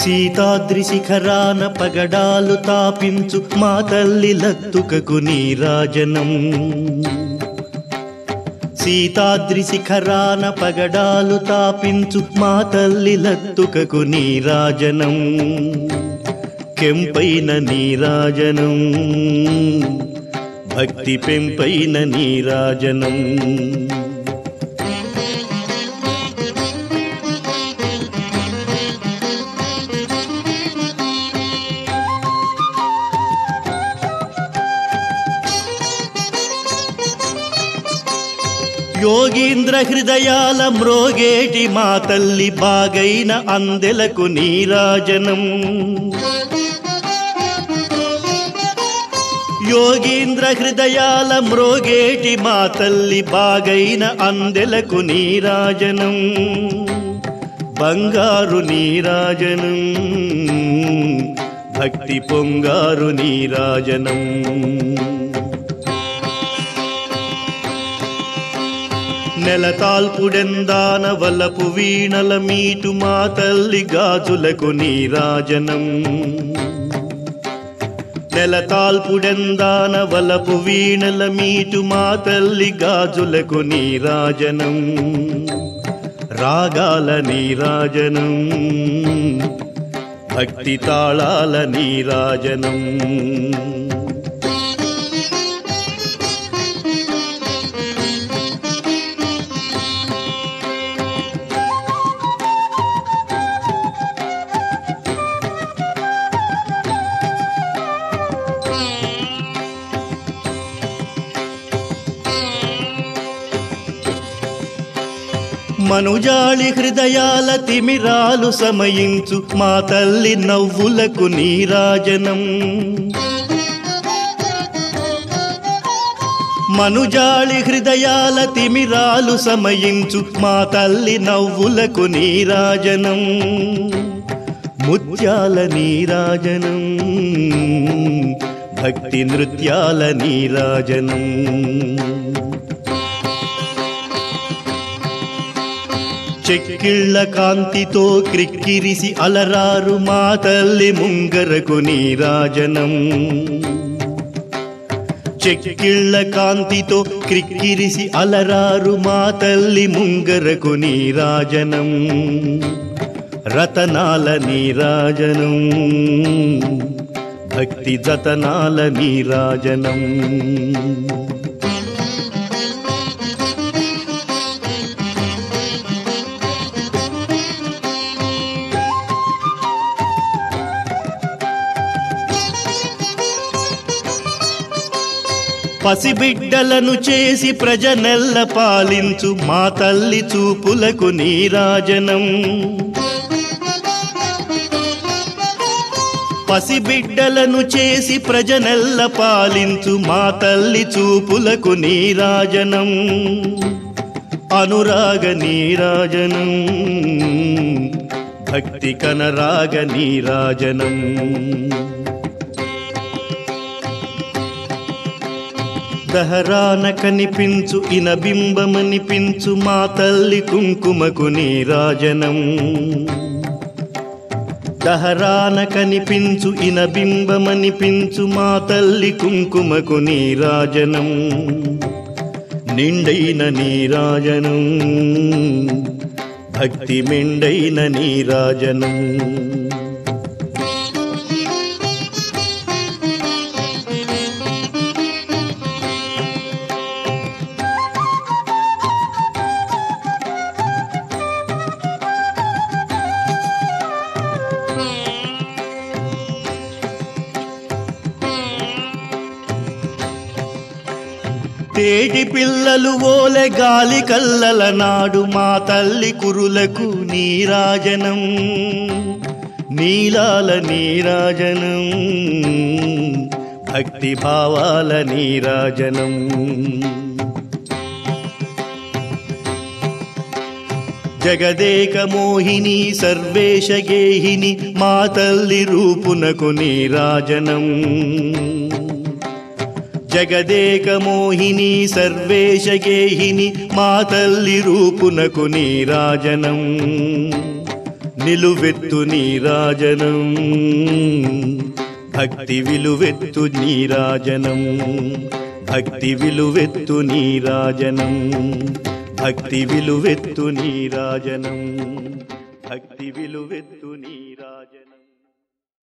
సీతాద్రి శిఖరాన పగడాలు తాపించు మా తల్లి లత్తుకకు నీరాజనం సీతాద్రి శిఖరాన పగడాలు తాపించు మా తల్లి లత్తుకకు నీరాజనం కెంపైన నీరాజనం భక్తి పెంపైన నీరాజనం యోగీంద్ర హృదయాల మ్రోగేటి మా తల్లి బాగైన అందెలకు నీరాజనం యోగీంద్ర హృదయాల మ్రోగేటి మా తల్లి బాగైన అందెలకు నీరాజనం బంగారు నీరాజనం భక్తి పొంగారు నీరాజనం నెలతాల్పుడెందాన వలపు వీణల మీటు మా తల్లి గాజులకు నీరాజనం నెలతాల్పుడెందాన వలపు వీణల మీటు మా తల్లి గాజులకు నీరాజనం రాగాల నీరాజనం భక్తి తాళాల నీరాజనం మనుజాళి హృదయాల తిమిరాలు సమయించు మా తల్లి నవ్వులకు నీరాజనం మనుజాళి హృదయాల తిమిరాలు సమయించు మా తల్లి నవ్వులకు నీరాజనం ముత్యాల నీరాజనం భక్తి నృత్యాల నీరాజనం చెక్కిళ్ళ కాంతితో క్రిక్కిరిసి అలరారు మా తల్లి ముంగరకు నీరాజనం చెక్కిళ్ళ కాంతితో క్రిక్కిరిసి అలరారు మా తల్లి ముంగరకు నీరాజనం రతనాల నీరాజనం భక్తి జతనాల నీరాజనం పసిబిడ్డలను చేసి ప్రజనెల్ల పాలించు మా తల్లి చూపులకు నీరాజనం పసిబిడ్డలను చేసి ప్రజనెల్ల పాలించు మా తల్లి చూపులకు నీరాజనం అనురాగ నీరాజనం భక్తి కనరాగ నీరాజనం దహరాన కనిపించు ఇనబింబమనిపించు మా తల్లి కుంకుమకు నీరాజనం దహరాన కనిపించు ఇనబింబమనిపించు మా తల్లి కుంకుమకు నీరాజనం నిండైన నీరాజనం భక్తి మెండైన నీరాజనం తేటి పిల్లలు ఓలె గాలి కల్లల నాడు మా తల్లి కురులకు నీరాజనం నీలాల నీరాజనం భక్తి భావాల నీరాజనం జగదేక మోహిని సర్వేశ గేహిని మా తల్లి రూపునకు నీరాజనం జగదేక మోహిని సర్వేశ గేహిని మా తల్లి రూపునకు నీరాజనం నిలువెత్తు నీరాజనం భక్తి విలువెత్తు నీరాజనం భక్తి విలువెత్తు నీరాజనం భక్తి విలువెత్తు నీరాజనం భక్తి విలువెత్తు నీరాజనం